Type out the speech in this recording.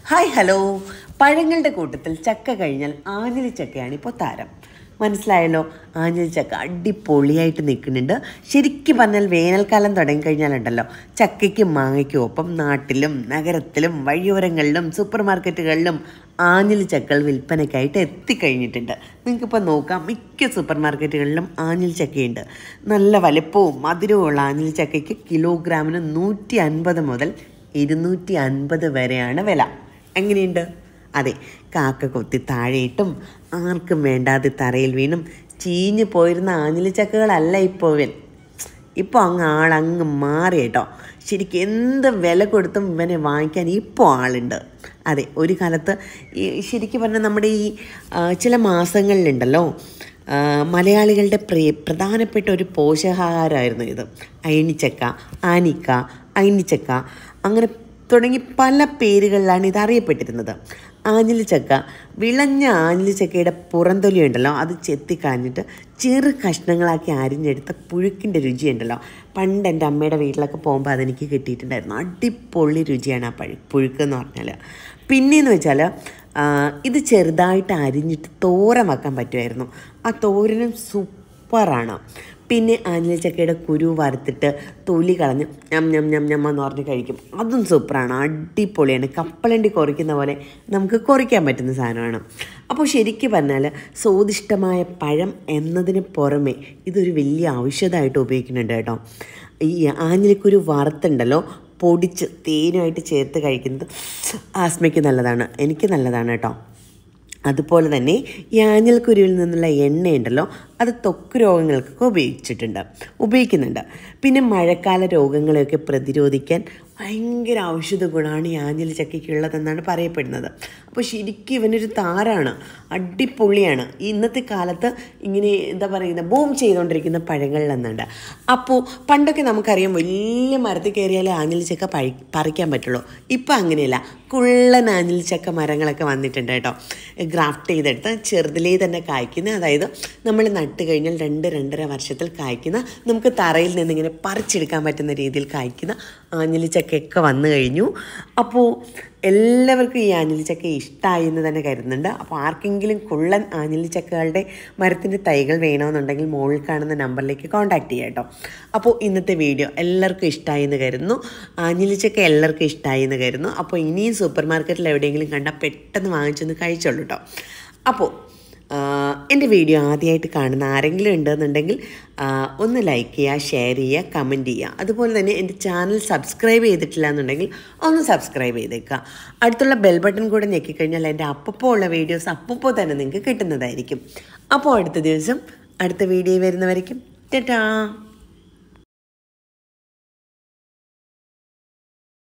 hi hello പഴങ്ങളുടെ കൂട്ടത്തിൽ ചക്ക കഴിഞ്ഞാൽ ആഞ്ഞിലി ചക്കയാണ് ഇപ്പോൾ താരം മനസ്സിലായല്ലോ ആഞ്ഞിലി ചക്ക അടിപൊളിയായിട്ട് നിൽക്കുന്നുണ്ട് ശരിക്കും പറഞ്ഞാൽ വേനൽക്കാലം തുടങ്ങിക്കഴിഞ്ഞാലുണ്ടല്ലോ ചക്കയ്ക്കും മാങ്ങയ്ക്കും ഒപ്പം നാട്ടിലും നഗരത്തിലും വഴിയോരങ്ങളിലും സൂപ്പർ മാർക്കറ്റുകളിലും ആഞ്ഞിലി ചക്കകൾ വിൽപ്പനയ്ക്കായിട്ട് എത്തിക്കഴിഞ്ഞിട്ടുണ്ട് നിങ്ങൾക്കിപ്പോൾ നോക്കാം മിക്ക സൂപ്പർ മാർക്കറ്റുകളിലും ആഞ്ഞിലി ചക്കയുണ്ട് നല്ല വലിപ്പവും മധുരവുമുള്ള ആഞ്ഞിലി ചക്കയ്ക്ക് കിലോഗ്രാമിന് നൂറ്റി അൻപത് മുതൽ ഇരുന്നൂറ്റി അൻപത് വരെയാണ് വില എങ്ങനെയുണ്ട് അതെ കാക്ക കൊത്തി താഴെയിട്ടും ആർക്കും വേണ്ടാതെ തറയിൽ വീണും ചീഞ്ഞു പോയിരുന്ന ആഞ്ഞിലി ചക്കകളല്ല ഇപ്പോൾ ഇവൻ ഇപ്പോൾ അങ്ങ് ആളങ്ങ് മാറി കേട്ടോ ശരിക്കും എന്ത് വില കൊടുത്തും ഇവനെ വാങ്ങിക്കാൻ ഇപ്പോൾ ആളുണ്ട് അതെ ഒരു കാലത്ത് ഈ ശരിക്കും പറഞ്ഞാൽ നമ്മുടെ ഈ ആ, ചില മാസങ്ങളിലുണ്ടല്ലോ ആ, മലയാളികളുടെ പ്രിയ പ്രധാനപ്പെട്ട ഒരു പോഷകാഹാരമായിരുന്നു ഇത് അയണിച്ചക്ക ആനിക്ക അയണിച്ചക്ക അങ്ങനെ തുടങ്ങി പല പേരുകളിലാണ് ഇത് അറിയപ്പെട്ടിരുന്നത് ആഞ്ഞിലിച്ചക്ക വിളഞ്ഞ ആഞ്ഞിലിച്ചക്കയുടെ പുറന്തൊലി ഉണ്ടല്ലോ അത് ചെത്തിക്കളഞ്ഞിട്ട് ചെറു കഷ്ണങ്ങളാക്കി അരിഞ്ഞെടുത്ത പുഴുക്കിൻ്റെ രുചിയുണ്ടല്ലോ പണ്ട് എൻ്റെ അമ്മയുടെ വീട്ടിലൊക്കെ പോകുമ്പോൾ അതെനിക്ക് കിട്ടിയിട്ടുണ്ടായിരുന്നു അടിപൊളി രുചിയാണ് ആ പഴു പുഴുക്ക് എന്ന് പറഞ്ഞാൽ പിന്നെയെന്ന് വെച്ചാൽ ആ, ഇത് ചെറുതായിട്ട് അരിഞ്ഞിട്ട് തോരൻ വെക്കാൻ പറ്റുമായിരുന്നു ആ തോരനും സൂപ്പറാണ് പിന്നെ ആഞ്ഞിലച്ചക്കയുടെ കുരു വറുത്തിട്ട് തൊലി കളഞ്ഞ് ഞം ഞം ഞം ഞം എന്ന് പറഞ്ഞ് കഴിക്കും അതും സൂപ്പറാണ് അടിപൊളിയാണ് കപ്പലണ്ടി കുറയ്ക്കുന്ന പോലെ നമുക്ക് കുറയ്ക്കാൻ പറ്റുന്ന സാധനമാണ് അപ്പോൾ ശരിക്കും പറഞ്ഞാൽ സ്വാദിഷ്ടമായ പഴം എന്നതിന് പുറമെ ഇതൊരു വലിയ ഔഷധമായിട്ട് ഉപയോഗിക്കുന്നുണ്ട് കേട്ടോ ഈ ആഞ്ഞിലിക്കുരു വറുത്തുണ്ടല്ലോ പൊടിച്ച് തേനുമായിട്ട് ചേർത്ത് കഴിക്കുന്നത് ആസ്മയ്ക്ക് നല്ലതാണ് എനിക്ക് നല്ലതാണ് കേട്ടോ അതുപോലെ തന്നെ ഈ ആഞ്ഞൽക്കുരുവിൽ നിന്നുള്ള എണ്ണയുണ്ടല്ലോ അത് ത്വക്ക് രോഗങ്ങൾക്കൊക്കെ ഉപയോഗിച്ചിട്ടുണ്ട് ഉപയോഗിക്കുന്നുണ്ട് പിന്നെ മഴക്കാല രോഗങ്ങളെയൊക്കെ പ്രതിരോധിക്കാൻ ഭയങ്കര ഔഷധ ഗുണമാണ് ഈ ആഞ്ഞിലി ചക്കയ്ക്കുള്ളതെന്നാണ് പറയപ്പെടുന്നത് അപ്പോൾ ശരിക്കും ഇവനൊരു താരാണ് അടിപൊളിയാണ് ഈ ഇന്നത്തെ കാലത്ത് ഇങ്ങനെ എന്താ പറയുന്ന ബൂം ചെയ്തുകൊണ്ടിരിക്കുന്ന പഴങ്ങളിലെന്നുണ്ട് അപ്പോൾ പണ്ടൊക്കെ നമുക്കറിയാം വലിയ മരത്തിൽ കയറിയാലേ ആഞ്ഞിലി ചക്ക പഴി പറിക്കാൻ പറ്റുള്ളൂ ഇപ്പം അങ്ങനെയല്ല കുള്ളൻ ആഞ്ഞിലി ചക്ക മരങ്ങളൊക്കെ വന്നിട്ടുണ്ട് കേട്ടോ ഗ്രാഫ്റ്റ് ചെയ്തെടുത്ത് ചെറുതിലേ തന്നെ കായ്ക്കുന്ന അതായത് നമ്മൾ നട്ട് കഴിഞ്ഞാൽ രണ്ട് രണ്ടര വർഷത്തിൽ കായ്ക്കുന്ന നമുക്ക് തറയിൽ നിന്ന് ഇങ്ങനെ പറിച്ചെടുക്കാൻ പറ്റുന്ന രീതിയിൽ കായ്ക്കുന്ന ആഞ്ഞിലി ചക്കയൊക്കെ വന്നു കഴിഞ്ഞു അപ്പോൾ എല്ലാവർക്കും ഈ ആഞ്ഞിലി ചക്ക ഇഷ്ടമായി എന്ന് തന്നെ കരുതുന്നുണ്ട് അപ്പോൾ ആർക്കെങ്കിലും കുള്ളൻ ആഞ്ഞിലി ചക്കകളുടെ മരത്തിൻ്റെ തൈകൾ വേണമെന്നുണ്ടെങ്കിൽ മുകളിൽ കാണുന്ന നമ്പറിലേക്ക് കോൺടാക്ട് ചെയ്യാം കേട്ടോ അപ്പോൾ ഇന്നത്തെ വീഡിയോ എല്ലാവർക്കും ഇഷ്ടമായി എന്ന് കരുതുന്നു ആഞ്ഞിലി ചക്ക എല്ലാവർക്കും ഇഷ്ടമായി എന്ന് കരുതുന്നു അപ്പോൾ ഇനിയും സൂപ്പർ മാർക്കറ്റിൽ എവിടെയെങ്കിലും കണ്ടാൽ പെട്ടെന്ന് വാങ്ങിച്ചൊന്ന് കഴിച്ചോളൂ കേട്ടോ അപ്പോൾ എൻ്റെ വീഡിയോ ആദ്യമായിട്ട് കാണുന്ന ആരെങ്കിലും ഉണ്ടെന്നുണ്ടെങ്കിൽ ആ, ഒന്ന് ലൈക്ക് ചെയ്യുക ഷെയർ ചെയ്യുക കമൻറ്റ് ചെയ്യുക അതുപോലെ തന്നെ എൻ്റെ ചാനൽ സബ്സ്ക്രൈബ് ചെയ്തിട്ടില്ല എന്നുണ്ടെങ്കിൽ ഒന്ന് സബ്സ്ക്രൈബ് ചെയ്തേക്കുക അടുത്തുള്ള ബെൽ ബട്ടൺ കൂടെ ഞെക്കിക്കഴിഞ്ഞാൽ എൻ്റെ അപ്പപ്പോൾ ഉള്ള വീഡിയോസ് അപ്പപ്പോൾ തന്നെ നിങ്ങൾക്ക് കിട്ടുന്നതായിരിക്കും അപ്പോൾ അടുത്ത ദിവസം അടുത്ത വീഡിയോ വരുന്നവരേക്കും ടാറ്റാ